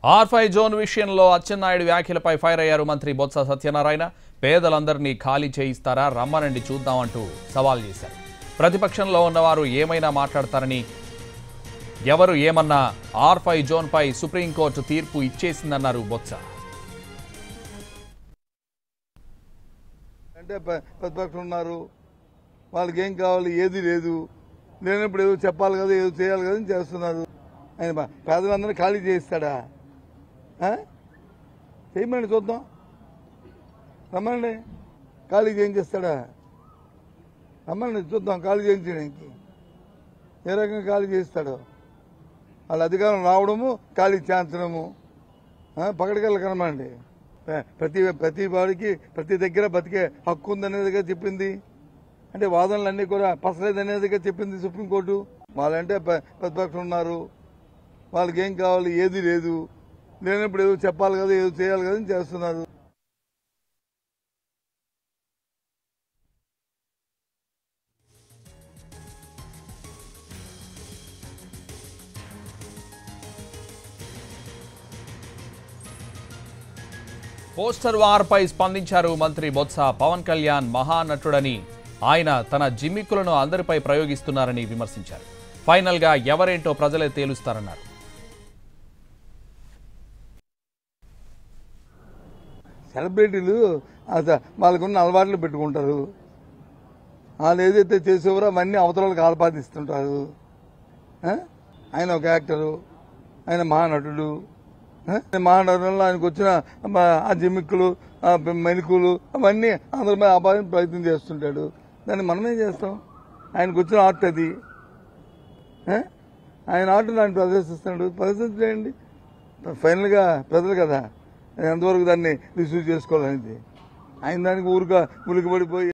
Are five zone విషయంలో అచ్చెన్నాయుడు వ్యాఖ్యలపై fire అయ్యారు మంత్రి బొత్స సత్యనారాయణ పేదలందరినీ ఖాళీ చేయిస్తారా రమ్మనండి చూద్దామంటూ సవాల్ చేశారు ప్రతిపక్షంలో ఉన్నవారు ఏమైనా మాట్లాడతారని ఎవరు ఏమన్నా ఆర్ ఫైవ్ జోన్పై సుప్రీంకోర్టు తీర్పు ఇచ్చేసిందన్నారు బొత్స అంటే ప- ప్రతిపక్షం ఉన్నారు వాళ్ళకి ఏం కావాలి ఏది లేదు లేనప్పుడు ఏదో చెప్పాలి కదా ఏదో చేయాలి కదా అని చేస్తున్నారు ఆయన ప- పేదలందరినీ ఖాళీ చేయిస్తాడా ఆ? చేయమని చూద్దాం రమ్మనండి ఖాళీ చేయించేస్తాడా రమ్మనండి చూద్దాం ఖాళీ చేయించడానికి ఏ రకంగా ఖాళీ చేయిస్తాడో వాళ్ళ అధికారం రావడము ఖాళీ చేయించడము పకడికల్లా కనమండి ప్రతి ప్రతి వాడికి ప్రతి దగ్గర బతికే హక్కు ఉందనేదిగా చెప్పింది అంటే వాదనలన్నీ కూడా పసలేదనేదిగా చెప్పింది సుప్రీంకోర్టు వాళ్ళంటే ప- ప్రతిపక్షం ఉన్నారు వాళ్ళకి ఏం కావాలి ఏది లేదు లేనప్పుడు ఏదో చెప్పాలి కదా ఏదో చేయాలి కదా అని చేస్తున్నారు పోస్టర్ వార్పై స్పందించారు మంత్రి బొత్స పవన్ కళ్యాణ్ మహానటుడని ఆయన తన జిమ్మిక్కులను అందరిపై ప్రయోగిస్తున్నారని విమర్శించారు ఫైనల్గా ఎవరేంటో ప్రజలే తేలుస్తారన్నారు సెలబ్రిటీలు అస- వాళ్ళకున్న అలవాట్లు పెట్టుకుంటారు వాళ్ళు ఏదైతే చేసేవారో అవన్నీ అవతలకు ఆపాదిస్తుంటారు ఆ? ఆయన ఒక యాక్టరు ఆయన మహానటుడు ఆ? మహానటుల్లో ఆయనకు వచ్చిన మ- ఆ జిమ్మిక్కులు ఆ మెనుకులు అవన్నీ అందరి మీద ఆపాదించే ప్రయత్నం చేస్తుంటాడు దాన్ని మనమేం చేస్తాం ఆయనకు వచ్చిన ఆర్ట్ అది ఆ? ఆయన ఆర్ట్ ఆయన ప్రదర్శిస్తున్నాడు ప్రదర్శించలేండి ఫైనల్గా ప్రజలు కదా ఎంతవరకు దాన్ని రిసీవ్ చేసుకోవాలనేది ఆయన దానికి ఊరుగా ఉలికిపడిపోయి